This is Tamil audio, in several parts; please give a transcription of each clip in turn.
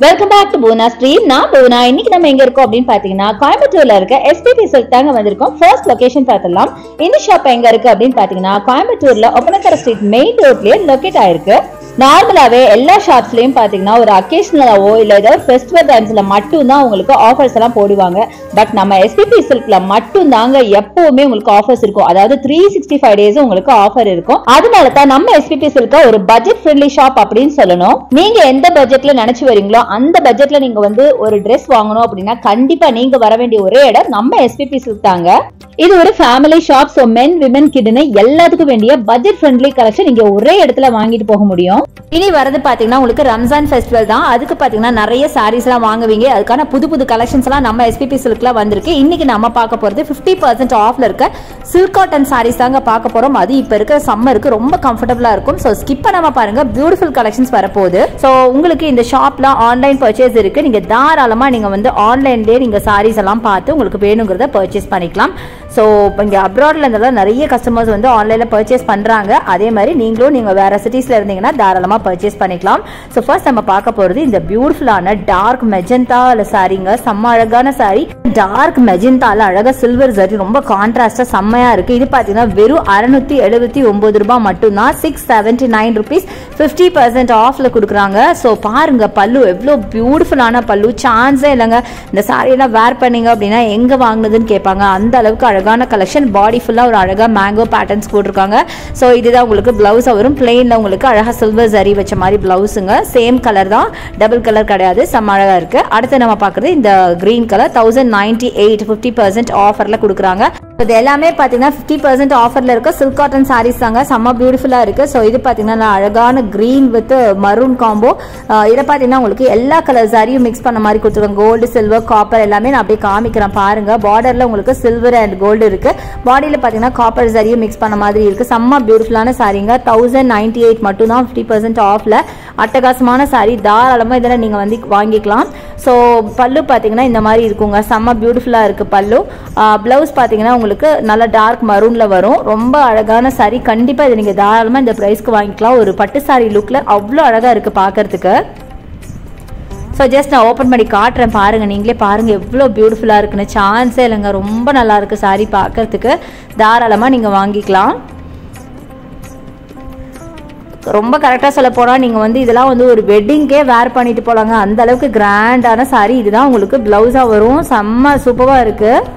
welcome back to Poona stream நான் பூனா இன்னைக்கு நம்ம எங்க இருக்கோம் அப்படின்னு பாத்தீங்கன்னா கோயம்புத்தூர்ல இருக்க எஸ்பிபி சில்க் தாங்க வந்திருக்கோம் ஃபர்ஸ்ட் லொகேஷன் பார்த்தலாம் இந்த ஷாப் எங்க இருக்கு அப்படின்னு பாத்தீங்கன்னா கோயம்புத்தூர்ல ஒப்பனக்கர ஸ்ட்ரீட் மெயின் ரோட்லயே லொக்கேட் ஆயிருக்கு நார்மலாவே எல்லா ஷாப்ஸ்லயும் பாத்தீங்கன்னா ஒரு அக்கேஷனலாவோ இல்ல ஏதோ ஃபெஸ்டிவல் டைம்ஸ்ல மட்டும் தான் உங்களுக்கு ஆஃபர்ஸ் எல்லாம் போடுவாங்க பட் நம்ம எஸ்பிபி சில்க்ல மட்டும் தாங்க எப்பவுமே உங்களுக்கு ஆஃபர்ஸ் இருக்கும் அதாவது த்ரீ சிக்ஸ்டி ஃபைவ் டேஸ் உங்களுக்கு ஆஃபர் இருக்கும் அதனால தான் நம்ம எஸ்பிபி சில்க ஒரு பட்ஜெட் ஃப்ரெண்ட்லி ஷாப் அப்படின்னு சொல்லணும் நீங்க எந்த பட்ஜெட்ல நினைச்சு வரீங்களோ அந்த பட்ஜெட்ல நீங்க வந்து ஒரு Dress வாங்கணும் அப்படின்னா கண்டிப்பா நீங்க வர வேண்டிய ஒரே இடம் நம்ம எஸ்பிபி சில்க் தாங்க இது ஒரு family shop so men women கிட்னு எல்லாத்துக்கும் வேண்டிய பட்ஜெட் ஃப்ரெண்ட்லி கலெக்ஷன் நீங்க ஒரே இடத்துல வாங்கிட்டு போக முடியும் இனி வரது பாத்தீங்கன்னா உங்களுக்கு ரம்ஜான் ஃபெஸ்டிவல் தான் அதுக்கு பாத்தீங்கன்னா நிறைய சாரீஸ் எல்லாம் வாங்குவீங்க அதுக்கான புது புது கலெக்ஷன்ஸ் எல்லாம் நம்ம எஸ்பிபி சில்க்ல வந்திருக்கு இன்னைக்கு நம்ம பார்க்க போறது 50% பர்சன்ட் ஆஃப்ல இருக்க சில்க் காட்டன் சாரீஸ் தாங்க பார்க்க போறோம் அது இப்ப இருக்கிற சம்மருக்கு ரொம்ப கம்ஃபர்டபுளா இருக்கும் ஸோ ஸ்கிப் பண்ணாம பாருங்க பியூட்டிஃபுல் கலெக்ஷன்ஸ் வரப்போகுது ஸோ உங்களுக்கு இந்த ஷாப்ல ஆன்லைன் பர்ச்சேஸ் இருக்கு நீங்க தாராளமா நீங்க வந்து ஆன்லைன்லயே நீங்க சாரீஸ் எல்லாம் பார்த்து உங்களுக்கு வேணுங்கிறத பர்ச்சேஸ் பண்ணிக்கலாம் ஸோ இப்போ இங்கே அப்ராட்ல இருந்தெல்லாம் நிறைய கஸ்டமர்ஸ் வந்து ஆன்லைனில் பர்ச்சேஸ் பண்ணுறாங்க அதே மாதிரி நீங்களும் நீங்கள் வேறு சிட்டிஸில் இருந்தீங்கன்னா தாராளமாக பர்ச்சேஸ் பண்ணிக்கலாம் ஸோ ஃபர்ஸ்ட் நம்ம பார்க்க போகிறது இந்த பியூட்டிஃபுல்லான டார்க் மெஜந்தாவில் சாரீங்க செம்ம அழகான சாரீ டார்க் மெஜந்தால அழகாக சில்வர் ஜரி ரொம்ப கான்ட்ராஸ்டாக செம்மையாக இருக்குது இது பார்த்தீங்கன்னா வெறும் அறநூற்றி எழுபத்தி ஒம்பது ரூபாய் மட்டும்தான் six seventy nine rupees fifty percent ஆஃபில் கொடுக்குறாங்க ஸோ பாருங்க பல்லு எவ்வளோ பியூட்டிஃபுல்லான பல்லு சான்ஸே இல்லைங்க இந்த சாரியெல்லாம் வேர் பண்ணீங்க அப்படின்னா எங்கே வாங்கினதுன்னு கேட்பாங்க அந்த அளவுக்கு அழகான கலெக்ஷன் பாடி ஃபுல்லாக ஒரு அழகாக மேங்கோ பேட்டர்ன்ஸ் போட்டிருக்காங்க ஸோ இதுதான் உங்களுக்கு பிளவுஸ் வரும் பிளெயினில் உங்களுக்கு அழகாக சில்வர் ஜரி வச்ச மாதிரி பிளவுஸுங்க சேம் கலர் தான் டபுள் கலர் கிடையாது செம்ம அழகாக இருக்குது அடுத்து நம்ம பார்க்குறது இந்த green colour thousand ninety eight fifty percent ஆஃபரில் கொடுக்குறாங்க இது எல்லாமே பார்த்தீங்கன்னா ஃபிஃப்டி பர்சன்ட் ஆஃபரில் இருக்க சில்க் காட்டன் சாரீஸ் தாங்க செம்ம பியூட்டிஃபுல்லாக இருக்குது ஸோ இது பார்த்தீங்கன்னா நல்லா அழகான க்ரீன் வித் மரூன் காம்போ இதை பார்த்தீங்கன்னா உங்களுக்கு எல்லா கலர் சாரியும் மிக்ஸ் பண்ண மாதிரி கொடுத்துருக்காங்க கோல்டு சில்வர் காப்பர் எல்லாமே நான் அப்படியே காமிக்கிறேன் பாருங்க பார்டரில் உங்களுக்கு சில்வர் அண்ட் கோல்டு இருக்கு பாடியில் பார்த்தீங்கன்னா காப்பர் சாரியும் மிக்ஸ் பண்ண மாதிரி இருக்கு செம்ம பியூட்டிஃபுல்லான சாரீங்க தௌசண்ட் நைன்டி எயிட் மட்டும் தான் ஃபிஃப்டி பர்சன்ட் ஆஃப்ல அட்டகாசமான சாரி தாராளமாக இதெல்லாம் நீங்கள் வந்து வாங்கிக்கலாம் ஸோ பல்லு பார்த்தீங்கன்னா இந்த மாதிரி இருக்குங்க செம்ம பியூட்டிஃபுல்லாக இருக்குது பல்லு ப்ளவுஸ் பார்த்தீங்கன்னா உங்களுக்கு நல்ல டார்க் மரூனில் வரும் ரொம்ப அழகான சாரி கண்டிப்பாக இதை நீங்கள் தாராளமாக இந்த ப்ரைஸ்க்கு வாங்கிக்கலாம் ஒரு பட்டு சாரி லுக்கில் அவ்வளோ அழகாக இருக்குது பார்க்கறதுக்கு ஸோ ஜஸ்ட் நான் ஓப்பன் பண்ணி காட்டுறேன் பாருங்கள் நீங்களே பாருங்கள் எவ்வளோ பியூட்டிஃபுல்லாக இருக்குன்னு சான்ஸே இல்லைங்க ரொம்ப நல்லா இருக்குது சாரி பார்க்கறதுக்கு தாராளமாக நீங்கள் வாங்கிக்கலாம் ரொம்ப கரெக்டாக சொல்ல போனால் நீங்கள் வந்து இதெல்லாம் வந்து ஒரு வெட்டிங்கே வேர் பண்ணிட்டு போகலாங்க அந்த அளவுக்கு கிராண்டான சாரி இதுதான் உங்களுக்கு ப்ளவுஸாக வரும் செம்ம சூப்பராக இருக்குது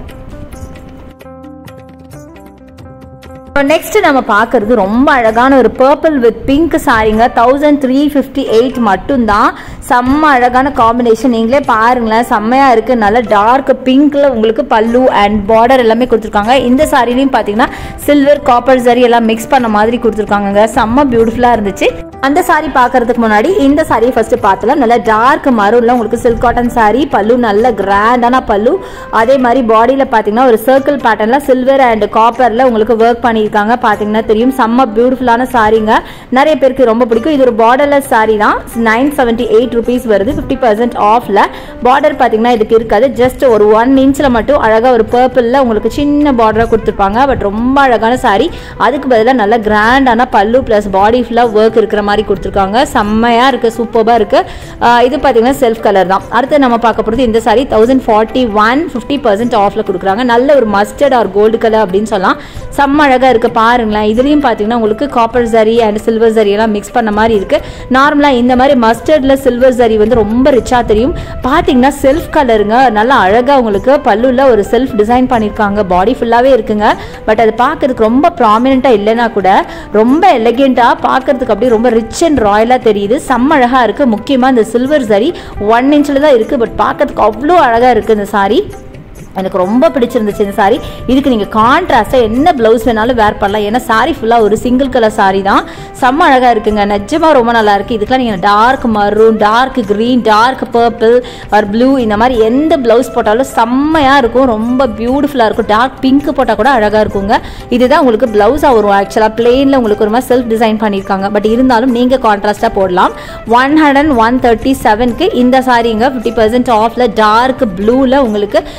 நெக்ஸ்ட் நம்ம பார்க்கறது ரொம்ப அழகான ஒரு பர்பிள் வித் பிங்க் சாரிங்க தௌசண்ட் த்ரீ ஃபிஃப்டி எயிட் மட்டும்தான் செம்ம அழகான காம்பினேஷன் நீங்களே பாருங்களேன் செம்மையா இருக்கு நல்ல டார்க் பிங்க்ல உங்களுக்கு பல்லு அண்ட் பார்டர் எல்லாமே கொடுத்துருக்காங்க இந்த சாரிலையும் பார்த்தீங்கன்னா சில்வர் காப்பர் சரி எல்லாம் மிக்ஸ் பண்ண மாதிரி கொடுத்துருக்காங்க செம்ம பியூட்டிஃபுல்லா இருந்துச்சு அந்த சாரி பார்க்கறதுக்கு முன்னாடி இந்த சாரியை ஃபர்ஸ்ட் பார்த்தலாம் நல்ல டார்க் மரூன்ல உங்களுக்கு சில்க் காட்டன் சாரி பல்லு நல்ல கிராண்டான பல்லு அதே மாதிரி பாடியில் பார்த்தீங்கன்னா ஒரு சர்க்கிள் பேட்டர்ல சில்வர் அண்ட் காப்பர்ல உங்களுக்கு ஒர்க் பண்ணியிருக்காங்க பார்த்தீங்கன்னா தெரியும் செம்ம பியூட்டிஃபுல்லான சாரிங்க நிறைய பேருக்கு ரொம்ப பிடிக்கும் இது ஒரு பார்டர்லெஸ் சாரி தான் நைன் செவன்ட்டி எயிட் ருபீஸ் வருது ஃபிஃப்டி பர்சன்ட் ஆஃப்ல பார்டர் பார்த்தீங்கன்னா இதுக்கு இருக்காது ஜஸ்ட் ஒரு ஒன் இன்ச்சில் மட்டும் அழகாக ஒரு பர்பிளில் உங்களுக்கு சின்ன பார்டராக கொடுத்துருப்பாங்க பட் ரொம்ப அழகான சாரி அதுக்கு பதிலாக நல்ல கிராண்டான பல்லு ப்ளஸ் பாடி ஃபுல்லாக ஒர்க் இருக்கிற மாதிரி கொடுத்துருக்காங்க செம்மையாக இருக்குது சூப்பராக இருக்குது இது பார்த்தீங்கன்னா செல்ஃப் கலர் தான் அடுத்து நம்ம பார்க்க போகிறது இந்த sari thousand forty one fifty percent ஆஃபில் கொடுக்குறாங்க நல்ல ஒரு மஸ்டர்ட் ஆர் கோல்டு கலர் அப்படின்னு சொல்லலாம் செம்ம அழகாக இருக்குது பாருங்களேன் இதுலேயும் பார்த்தீங்கன்னா உங்களுக்கு காப்பர் சரி அண்ட் சில்வர் சரி எல்லாம் மிக்ஸ் பண்ண மாதிரி இருக்குது நார்மலாக இந்த மாதிரி மஸ்டர்டில் சில்வர் சரி வந்து ரொம்ப ரிச்சாக தெரியும் பார்த்தீங்கன்னா செல்ஃப் கலருங்க நல்லா அழகாக உங்களுக்கு பல்லுல ஒரு செல்ஃப் டிசைன் பண்ணியிருக்காங்க பாடி ஃபுல்லாகவே இருக்குங்க பட் அது பார்க்கறதுக்கு ரொம்ப ப்ராமினெண்ட்டாக இல்லைன்னா கூட ரொம்ப எலகெண்ட்டாக பார்க்கறதுக்கு அப்படியே ரொம்ப ரிச் அண்ட் ராயலாக தெரியுது செம்ம அழகாக இருக்குது முக்கியமாக இந்த சில்வர் சரி ஒன் இன்ச்சில் தான் இருக்குது பட் பார்க்கறதுக்கு அவ்வளோ அழகாக இருக்குது இந்த சாரி எனக்கு ரொம்ப பிடிச்சிருந்துச்சு இந்த சாரி இதுக்கு நீங்கள் கான்ட்ராஸ்ட்டாக என்ன ப்ளவுஸ் வேணாலும் வேர் பண்ணலாம் ஏன்னா சாரி ஃபுல்லாக ஒரு சிங்கிள் கலர் சாரி தான் செம்ம அழகாக இருக்குங்க நிஜமாக ரொம்ப நல்லா இருக்குது இதுக்கெல்லாம் நீங்கள் dark maroon dark green dark purple or blue இந்த மாதிரி எந்த ப்ளவுஸ் போட்டாலும் செம்மையாக இருக்கும் ரொம்ப பியூட்டிஃபுல்லாக இருக்கும் டார்க் பிங்க் போட்டால் கூட அழகாக இருக்குங்க இதுதான் உங்களுக்கு ப்ளவுஸாக வரும் ஆக்சுவலாக பிளெயினில் உங்களுக்கு ஒரு மாதிரி செல்ஃப் டிசைன் பண்ணியிருக்காங்க பட் இருந்தாலும் நீங்கள் கான்ட்ராஸ்ட்டாக போடலாம் ஒன் ஹண்ட்ரட் ஒன் தேர்ட்டி செவனுக்கு இந்த சாரீங்க ஃபிஃப்டி பர்சன்ட் ஆஃபில் டார்க் ப்ளூவில் உங்களுக்கு காம்பினேஷன்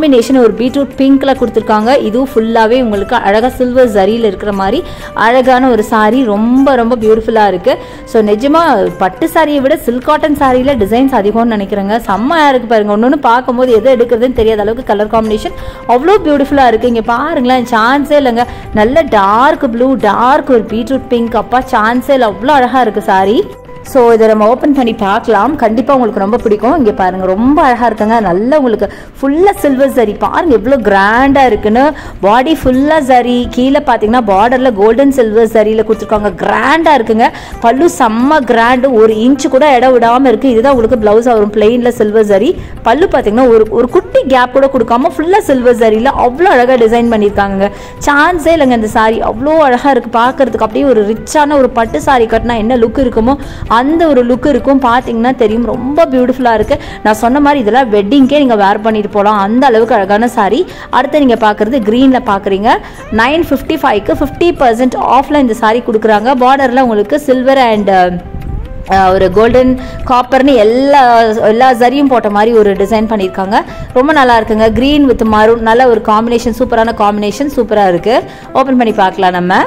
காம்பினேஷன் ஒரு பீட்ரூட் பிங்க்ல கொடுத்துருக்காங்க இதுவும் ஃபுல்லாகவே உங்களுக்கு அழகாக சில்வர் ஜரியில் இருக்கிற மாதிரி அழகான ஒரு saree ரொம்ப ரொம்ப பியூட்டிஃபுல்லாக இருக்கு ஸோ நிஜமா பட்டு சாரியை விட சில்க் காட்டன் சாரியில் டிசைன்ஸ் அதிகம்னு நினைக்கிறேங்க செம்மையாக இருக்கு பாருங்க ஒன்று ஒன்று பார்க்கும்போது எது எடுக்கிறதுன்னு தெரியாத அளவுக்கு கலர் காம்பினேஷன் அவ்வளோ பியூட்டிஃபுல்லாக இருக்கு இங்கே பாருங்களேன் சான்ஸே இல்லைங்க நல்ல டார்க் ப்ளூ டார்க் ஒரு பீட்ரூட் பிங்க் அப்பா சான்ஸே இல்லை அவ்வளோ அழகாக இருக்கு சாரி ஸோ இதை நம்ம ஓப்பன் பண்ணி பார்க்கலாம் கண்டிப்பாக உங்களுக்கு ரொம்ப பிடிக்கும் இங்கே பாருங்க ரொம்ப அழகாக இருக்குங்க நல்லா உங்களுக்கு ஃபுல்லாக சில்வர் சரி பாருங்க எவ்வளோ கிராண்டாக இருக்குன்னு பாடி ஃபுல்லாக சரி கீழே பார்த்தீங்கன்னா பார்டரில் கோல்டன் சில்வர் சரியில் கொடுத்துருக்காங்க கிராண்டாக இருக்குங்க பல்லு செம்ம கிராண்டு ஒரு இன்ச்சு கூட இடம் விடாமல் இருக்குது இதுதான் உங்களுக்கு ப்ளவுஸ் வரும் பிளெயினில் சில்வர் சரி பல்லு பார்த்தீங்கன்னா ஒரு ஒரு குட்டி கேப் கூட கொடுக்காம ஃபுல்லாக சில்வர் சரியில் அவ்வளோ அழகாக டிசைன் பண்ணியிருக்காங்க சான்ஸே இல்லைங்க இந்த சாரி அவ்வளோ அழகாக இருக்குது பார்க்கறதுக்கு அப்படியே ஒரு ரிச்சான ஒரு பட்டு சாரி கட்டினா என்ன லுக் இருக்குமோ அந்த ஒரு லுக் இருக்கும் பார்த்தீங்கன்னா தெரியும் ரொம்ப பியூட்டிஃபுல்லாக இருக்குது நான் சொன்ன மாதிரி இதெல்லாம் வெட்டிங்க்கே நீங்கள் வேர் பண்ணிட்டு போகலாம் அந்த அளவுக்கு அழகான சாரி அடுத்து நீங்கள் பார்க்குறது க்ரீனில் பார்க்குறீங்க நைன் ஃபிஃப்டி ஃபைவ்க்கு ஃபிஃப்டி பர்சன்ட் ஆஃபில் இந்த சாரி கொடுக்குறாங்க பார்டரில் உங்களுக்கு சில்வர் அண்ட் ஒரு கோல்டன் காப்பர்னு எல்லா எல்லா சரியும் போட்ட மாதிரி ஒரு டிசைன் பண்ணியிருக்காங்க ரொம்ப நல்லா இருக்குங்க க்ரீன் வித் மரூன் நல்ல ஒரு காம்பினேஷன் சூப்பரான காம்பினேஷன் சூப்பராக இருக்குது ஓப்பன் பண்ணி பார்க்கலாம் நம்ம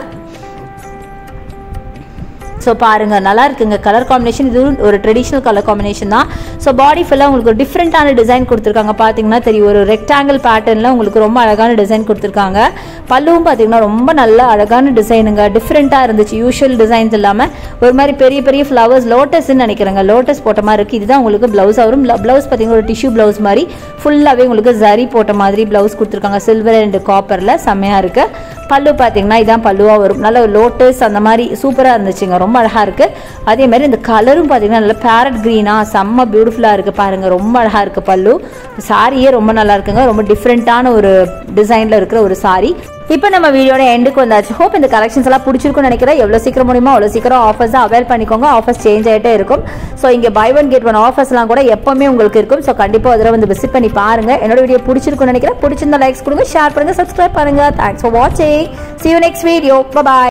ஸோ பாருங்க நல்லா இருக்குங்க கலர் காம்பினேஷன் இது ஒரு ட்ரெடிஷ்னல் கலர் காம்பினேஷன் தான் ஸோ பாடி ஃபுல்லாக உங்களுக்கு ஒரு டிஃப்ரெண்ட்டான டிசைன் கொடுத்துருக்காங்க பார்த்தீங்கன்னா தெரியும் ஒரு ரெக்டாங்கிள் பேட்டர்னில் உங்களுக்கு ரொம்ப அழகான டிசைன் கொடுத்துருக்காங்க பல்லுவும் பார்த்தீங்கன்னா ரொம்ப நல்ல அழகான டிசைனுங்க டிஃப்ரெண்ட்டாக இருந்துச்சு யூஷுவல் டிசைன்ஸ் இல்லாமல் ஒரு மாதிரி பெரிய பெரிய ஃப்ளவர்ஸ் லோட்டஸ்ன்னு நினைக்கிறேங்க லோட்டஸ் போட்ட மாதிரி இருக்குது இதுதான் உங்களுக்கு ப்ளவுஸ் வரும் ப்ளவுஸ் பார்த்தீங்கன்னா ஒரு டிஷ்யூ ப்ளவுஸ் மாதிரி ஃபுல்லாகவே உங்களுக்கு ஜரி போட்ட மாதிரி ப்ளவுஸ் கொடுத்துருக்காங்க சில்வர் அண்ட் காப்பரில் செம்மையாக இருக்குது பல்லு பார்த்தீங்கன்னா இதான் பல்லுவாக வரும் நல்ல ஒரு லோட்டஸ் அந்த மாதிரி சூப்பராக இருந்துச்சுங்க ரொம்ப அழகாக இருக்குது அதே மாதிரி இந்த கலரும் பார்த்தீங்கன்னா நல்ல பேரட் க்ரீனாக செம்ம பியூட்டிஃபுல்லாக இருக்குது பாருங்கள் ரொம்ப அழகாக இருக்குது பல்லு சாரியே ரொம்ப நல்லா இருக்குங்க ரொம்ப டிஃப்ரெண்ட்டான ஒரு டிசைனில் இருக்கிற ஒரு சாரி இப்போ நம்ம வீடியோட எண்டுக்கு வந்தாச்சு ஹோப் இந்த கலெக்ஷன்ஸ் எல்லாம் பிடிச்சிருக்கும்னு நினைக்கிறேன் எவ்வளோ சீக்கிரம் முடியுமோ அவ்வளோ சீக்கிரம் ஆஃபர்ஸ் அவைல் பண்ணிக்கோங்க ஆஃபர்ஸ் சேஞ்ச் ஆகிட்டே இருக்கும் ஸோ இங்கே பை ஒன் கெட் ஒன் ஆஃபர்ஸ்லாம் கூட எப்பவுமே உங்களுக்கு இருக்கும் ஸோ கண்டிப்பாக அதில் வந்து விசிட் பண்ணி பாருங்க என்னோட வீடியோ பிடிச்சிருக்கும்னு நினைக்கிறேன் பிடிச்சிருந்தா லைக்ஸ் கொடுங்க ஷேர் பண்ணுங்க சப்ஸ்கிரைப் பண்ணுங்க தேங்க்ஸ் ஃபார் வாட்சிங் see you next video bye